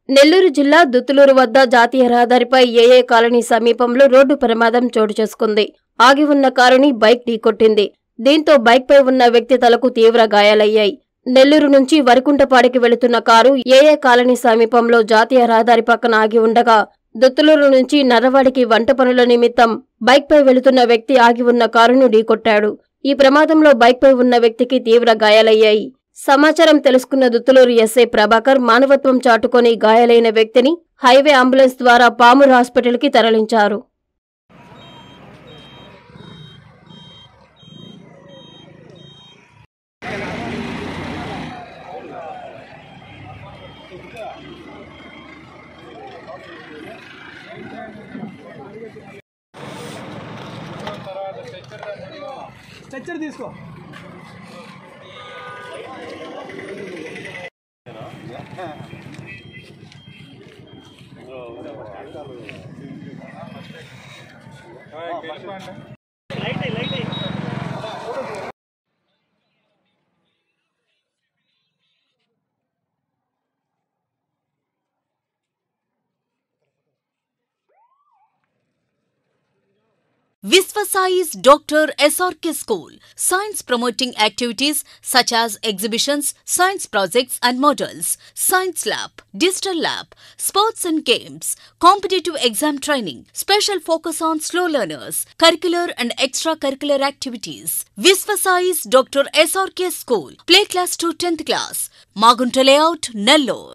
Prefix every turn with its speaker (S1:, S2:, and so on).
S1: నెల్లూరు జిల్లా దుత్తులూరు వద్ద జాతీయ రహదారిపై ఏఏ కాలనీ సమీపంలో రోడ్డు ప్రమాదం చోటు చేసుకుంది ఆగి ఉన్న కారుని బైక్ ఢీకొట్టింది దీంతో బైక్పై ఉన్న వ్యక్తి తలకు తీవ్ర గాయాలయ్యాయి నెల్లూరు నుంచి వరికుంటపాడికి వెళుతున్న కారు ఏఏ కాలనీ సమీపంలో జాతీయ రహదారి పక్కన ఆగి ఉండగా దుత్తులూరు నుంచి నర్రవాడికి వంట పనుల నిమిత్తం బైక్పై వెళుతున్న వ్యక్తి ఆగి ఉన్న కారును ఢీకొట్టాడు ఈ ప్రమాదంలో బైక్పై ఉన్న వ్యక్తికి తీవ్ర గాయాలయ్యాయి సమాచారం తెలుసుకున్న దుత్తులూరు ఎస్ఐ ప్రభాకర్ మానవత్వం చాటుకొని గాయాలైన వ్యక్తిని హైవే అంబులెన్స్ ద్వారా పామూరు హాస్పిటల్కి తరలించారు
S2: స్ట్రెచ్చర్ తీసుకో
S3: Visvasai's Dr. SRK School. Science promoting activities such as exhibitions, science projects and models, science lab, digital lab, sports and games, competitive exam training, special focus on slow learners, curricular and extracurricular activities. Visvasai's Dr. SRK School. Play class to 10th class. Magunta layout, Nellore.